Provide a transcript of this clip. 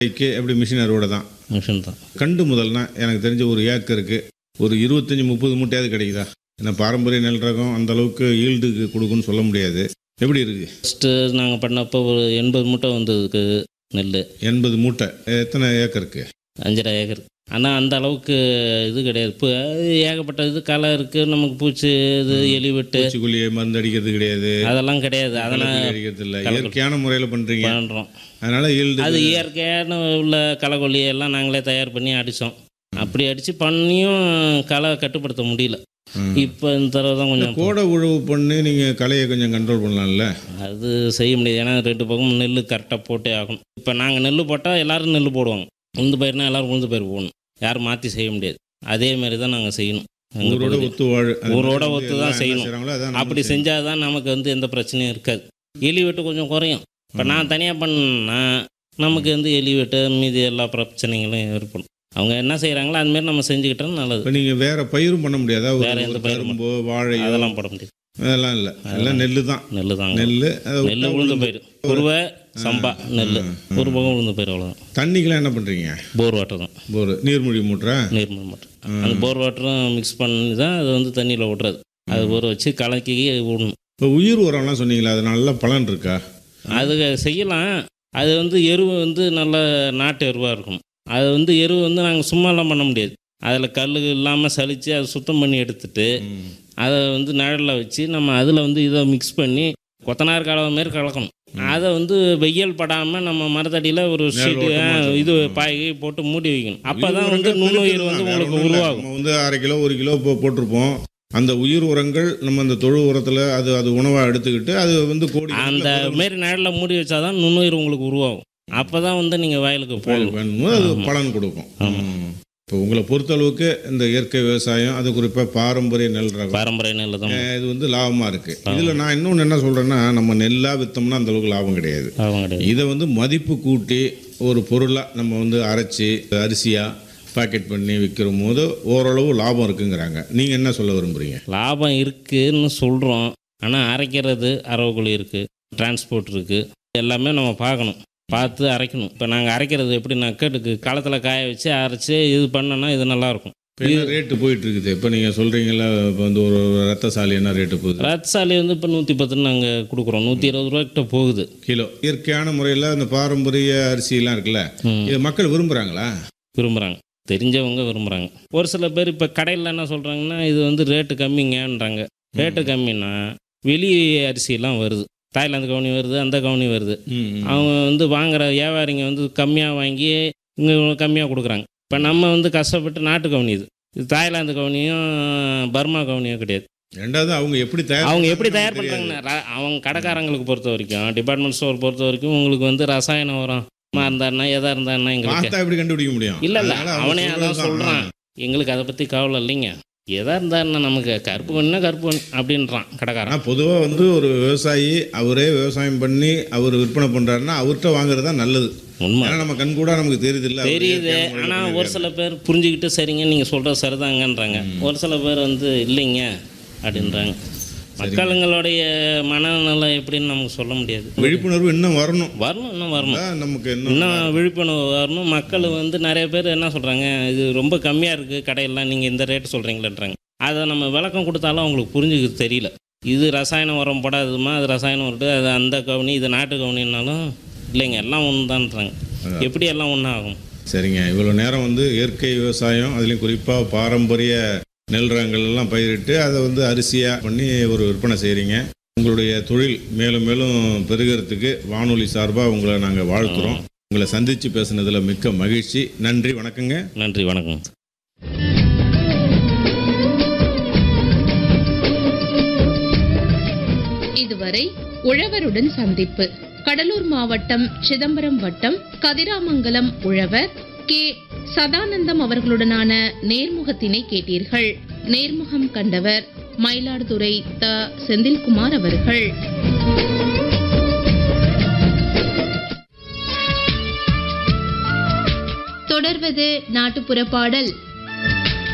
க்கு எப்படி மிஷின் அறுவடை தான் மிஷின் தான் கண்டு முதல்னா எனக்கு தெரிஞ்ச ஒரு ஏக்கருக்கு ஒரு இருபத்தஞ்சி முப்பது மூட்டையாவது கிடைக்குதா ஏன்னா பாரம்பரிய நெல் ரகம் அந்த அளவுக்கு ஈல்டுக்கு கொடுக்குன்னு சொல்ல முடியாது எப்படி இருக்கு ஃபஸ்ட்டு நாங்கள் பண்ணப்போ ஒரு எண்பது மூட்டை வந்ததுக்கு நெல் எண்பது மூட்டை எத்தனை ஏக்கருக்கு அஞ்சரை ஏக்கர் ஆனால் அந்த அளவுக்கு இது கிடையாது இப்போ ஏகப்பட்ட இது களை இருக்குது நமக்கு பூச்சி இது எலி வெட்டு பூச்சிக்கொல்லியை மருந்து அடிக்கிறது கிடையாது அதெல்லாம் கிடையாது அதெல்லாம் களைக்கொல்லி அடிக்கிறது இல்லை இயற்கையான முறையில் பண்ணுறீங்க பண்ணுறோம் அதனால ஈல்டு அது இயற்கையான உள்ள களைக்கொல்லி எல்லாம் நாங்களே தயார் பண்ணி அடித்தோம் அப்படி அடித்து பண்ணியும் களை கட்டுப்படுத்த முடியல ம். இப்போ இந்த தடவை தான் கொஞ்சம் கோடை உழவு பண்ணி நீங்கள் களையை கொஞ்சம் கண்ட்ரோல் பண்ணலாம்ல அது செய்ய முடியாது ஏன்னா ரெண்டு பக்கமும் நெல் கரெக்டாக போட்டே ஆகணும் இப்போ நாங்கள் நெல் போட்டால் எல்லாரும் நெல் போடுவாங்க உளுந்து பயிர்னா எல்லாரும் உளுந்து பயிர் போடணும் யாரும் மாற்றி செய்ய முடியாது அதே மாதிரி தான் நாங்கள் செய்யணும் எங்க ஊரோட பகுதி. ஒத்து வாழ் அது ஊரோட வந்து ஒத்து தான் எல்லாம் என்ன செய்யணும். செய்றாங்களோ அதான் அப்படி நம்மளும் செய்யணும். செஞ்சால் தான் நமக்கு வந்து எந்த பிரச்சனையும் இருக்காது எலி வெட்டு கொஞ்சம் குறையும் இப்போ நான் தனியாக பண்ணேன்னா நமக்கு வந்து எலி வெட்டு மீதி எல்லா பிரச்சனைகளும் ஏற்படும் அவங்க என்ன செய்கிறாங்களோ அதுமாரி நம்ம செஞ்சுக்கிட்டா நல்லது இப்போ நீங்கள் வேற பயிரும் பண்ண முடியாதா ஒரு வேற எந்த ஒரு பயிரும் கரும்போ வாழையோ அதெல்லாம் போட முடியாது அதெல்லாம் இல்லை எல்லாம் நெல்லு தான் நெல் தாங்க நெல் நெல் உளுந்து பயிர் குருவை சம்பா நெல் ஒரு பக்கம் உளுந்து பயிர் அவ்வளோதான் தண்ணிக்கெல்லாம் என்ன பண்ணுறீங்க போர் வாட்டர் தான் போர் நீர்மொழி மூட்டுறா நீர்மல் மட்டும் அந்த போர் வாட்டரும் மிக்ஸ் பண்ணி தான் அது வந்து தண்ணியில் விட்றது அது ஊற வச்சு கலக்கி விடணும் இப்போ உயிர் உரம்லாம் சொன்னீங்களா அது நல்ல பலன் இருக்கா அது செய்யலாம் அது வந்து எருவு வந்து நல்ல நாட்டு எருவாக இருக்கணும் அது வந்து எருவு வந்து நாங்கள் சும்மாலாம் பண்ண முடியாது அதில் கல் இல்லாமல் சலித்து அதை சுத்தம் பண்ணி எடுத்துட்டு அதை வந்து நிழலில் வச்சு நம்ம அதில் வந்து இதை மிக்ஸ் பண்ணி கொத்தனார் கலவை மாரி கலக்கணும் அதை வந்து வெயில் படாமல் நம்ம மரத்தடியில் ஒரு ஷீட்டு ஓட்டமா வச்சிருக்கணும். இது பாய் போட்டு மூடி வைக்கணும் அப்போ உயிர் தான் வந்து உரங்கள் நுண்ணுயிர் வந்து பெருக்குதான். வேற உங்களுக்கு ஒண்ணும் இல்ல. உருவாகும் நம்ம வந்து அரை கிலோ ஒரு கிலோ போ போட்டிருப்போம் அந்த உயிர் உரங்கள் நம்ம அந்த தொழு உரத்தில் அது அது உணவாக எடுத்துக்கிட்டு அது வந்து கோடி அந்த மாரி நிழலில் மூடி வச்சாதான் நுண்ணுயிர் உங்களுக்கு உருவாகும் அப்போ தான் வந்து நீங்கள் வயலுக்கு போகணும் வேணுமோ அது பலன் கொடுக்கும் ம். இப்போ உங்களை பொறுத்தளவுக்கு இந்த இயற்கை விவசாயம் அது குறிப்பாக பாரம்பரிய நெல் ரகம் பாரம்பரிய நெல் தான் அஹ் இது வந்து லாபமாக இருக்குது இதில் நான் இன்னொன்று என்ன சொல்கிறேன்னா நம்ம நெல்லாக விற்றோம்னா அந்த அளவுக்கு லாபம் கிடையாது லாபம் கிடையாது இதை வந்து மதிப்பு கூட்டி ஒரு பொருளாக நம்ம வந்து அரைச்சி அரிசியாக பாக்கெட் பண்ணி விற்கிற போது ஓரளவு லாபம் இருக்குங்கிறாங்க நீங்கள் என்ன சொல்ல விரும்புகிறீங்க லாபம் இருக்குன்னு சொல்கிறோம் ஆனால் அரைக்கிறது அரவக்குழி இருக்குது டிரான்ஸ்போர்ட் இருக்குது எல்லாமே நம்ம பார்க்கணும் பார்த்து அரைக்கணும் இப்போ நாங்கள் அரைக்கிறது எப்படி நக்கட்டுக்கு களத்தில் காய வச்சு அரைச்சி இது பண்ணோன்னா இது நல்லாயிருக்கும் இப்போ என்ன ரேட்டு போயிட்டு இருக்குது இப்போ நீங்கள் சொல்கிறீங்களா இப்போ வந்து ஒரு ரத்த சாலி என்ன ரேட்டு போகுது ரத்சாலி வந்து இப்போ நூற்றி பத்துன்னு நாங்கள் கொடுக்குறோம் நூற்றி இருபது ரூபாய்க்கிட்ட போகுது கிலோ இயற்கையான முறையில் இந்த பாரம்பரிய அரிசிலாம் இருக்குல்ல ம். இது மக்கள் விரும்புகிறாங்களா விரும்புகிறாங்க தெரிஞ்சவங்க விரும்புகிறாங்க ஒரு சில பேர் இப்போ கடையில் என்ன சொல்கிறாங்கன்னா இது வந்து ரேட்டு கம்மிங்கன்றாங்க ரேட்டு கம்மின்னா வெளி அரிசிலாம் வருது தாய்லாந்து கவுனி வருது அந்த கவுனி வருது அவங்க வந்து வாங்குற வியாபாரிங்க வந்து கம்மியாக வாங்கி இங்கே கம்மியாக கொடுக்குறாங்க இப்போ நம்ம வந்து கஷ்டப்பட்டு நாட்டு கவுனி இது இது தாய்லாந்து கவுனியும் பர்மா கவுனியும் கிடையாது ரெண்டாவது அவங்க எப்படி தயார் அவங்க எப்படி பண்றாங்கன்னு தயார் தெரியாது. பண்ணுறாங்கன்னா ர- அவங்க கடைக்காரங்களுக்கு பொறுத்த வரைக்கும் டிபார்ட்மெண்ட் ஸ்டோர் பொறுத்த வரைக்கும் உங்களுக்கு வந்து ரசாயன உரம் மா இருந்தாருன்னா எதா இருந்தாருன்னா எங்களுக்கு பார்த்தா எப்படி கண்டுபிடிக்க முடியும் இல்லை இல்லை அதனால அவங்க அவனே அதான் சொல்றது தான். சொல்கிறான் எங்களுக்கு அதை பற்றி கவலை இல்லைங்க எதா இருந்தாருன்னா நமக்கு கருப்பு கண்ணுனா கருப்பு கண் அப்படின்றான் கடைக்காரன் ஆனால் பொதுவாக வந்து ஒரு விவசாயி அவரே விவசாயம் பண்ணி அவர் விற்பனை பண்ணுறாருன்னா அவர்கிட்ட வாங்குறது தான் நல்லது உண்மை ஏன்னா நம்ம கண் கூட நமக்கு தெரியுது இல்லை தெரியுது ஆனால் ஒரு சில பேர் புரிஞ்சுக்கிட்டு சரிங்க நீங்கள் சொல்கிறது சரிதாங்கன்றாங்க ஒரு சில பேர் வந்து இல்லைங்க அப்படின்றாங்க மக்களுங்களுடைய மனநலம் எப்படின்னு நமக்கு சொல்ல முடியாது விழிப்புணர்வு இன்னும் வரணும் வரணும் இன்னும் வரணும் அதான் நமக்கு இன்னும் இன்னும் விழிப்புணர்வு வரணும் மக்கள் வந்து நிறைய பேர் என்ன சொல்கிறாங்க இது ரொம்ப கம்மியாக இருக்குது கடையெல்லாம் நீங்கள் இந்த ரேட்டு சொல்கிறீங்களேன்றாங்க அதை நம்ம விளக்கம் கொடுத்தாலும் அவங்களுக்கு புரிஞ்சுக்க தெரியல இது ரசாயன உரம் போடாதுமா அது ரசாயனம் உரம் அது அந்த கவுனி இது நாட்டு கவுனின்னாலும் இல்லைங்க எல்லாம் ஒன்று தான்றாங்க எப்படி எல்லாம் ஒன்றா ஆகும் சரிங்க இவ்வளோ நேரம் வந்து இயற்கை விவசாயம் அதுலேயும் குறிப்பாக பாரம்பரிய நெல் ரகங்கள் எல்லாம் பயிரிட்டு அதை வந்து அரிசியாக பண்ணி ஒரு விற்பனை செய்கிறீங்க உங்களுடைய தொழில் மேலும் மேலும் பெருகிறதுக்கு வானொலி சார்பாக உங்களை நாங்கள் வாழ்த்துறோம் உங்களை சந்தித்து பேசுனதில் மிக்க மகிழ்ச்சி நன்றி வணக்கங்க நன்றி வணக்கம் இதுவரை உழவருடன் சந்திப்பு கடலூர் மாவட்டம் சிதம்பரம் வட்டம் கதிராமங்கலம் உழவர் கே சதானந்தம் அவர்களுடனான நேர்முகத்தினை கேட்டீர்கள் நேர்முகம் கண்டவர் மயிலாடுதுறை த செந்தில்குமார் அவர்கள் தொடர்வது நாட்டுப்புற பாடல்